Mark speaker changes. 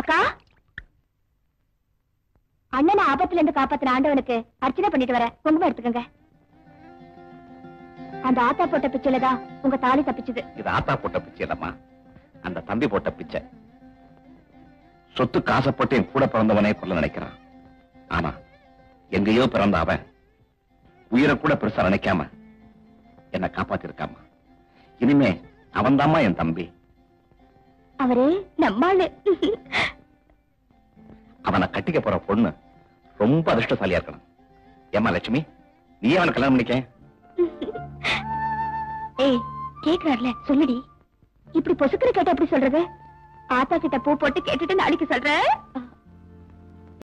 Speaker 1: அக்கா அண்ணனை ஆபத்துல இருந்து காப்பாத்தின ஆண்டவனுக்கு அர்ச்சனை பண்ணிட்டு வர குங்குமம் எடுத்துக்கங்க அந்த ஆத்தா போட்ட பிச்சையில தான் உங்க தாலி தப்பிச்சது
Speaker 2: இது ஆத்தா போட்ட பிச்சை இல்லம்மா அந்த தம்பி போட்ட பிச்சை சொத்து காசப்பட்டு என் கூட பிறந்தவனே கொல்ல நினைக்கிறான் ஆனா எங்கேயோ பிறந்த அவன் உயிரை கூட பெருசா நினைக்காம என்ன காப்பாத்திருக்காமா இனிமே அவன்தாம்மா என் தம்பி
Speaker 1: அவரே நம்மாளு
Speaker 2: அவனை கட்டிக்க போற பொண்ணு ரொம்ப அதிர்ஷ்டசாலியா இருக்கணும் ஏமா லட்சுமி நீ அவனை கல்யாணம் பண்ணிக்க
Speaker 1: ஏய் கேக்குறாருல சொல்லுடி இப்படி பொசுக்குற கேட்ட எப்படி சொல்றது ஆத்தா கிட்ட பூ போட்டு கேட்டுட்டு நாளைக்கு சொல்றேன்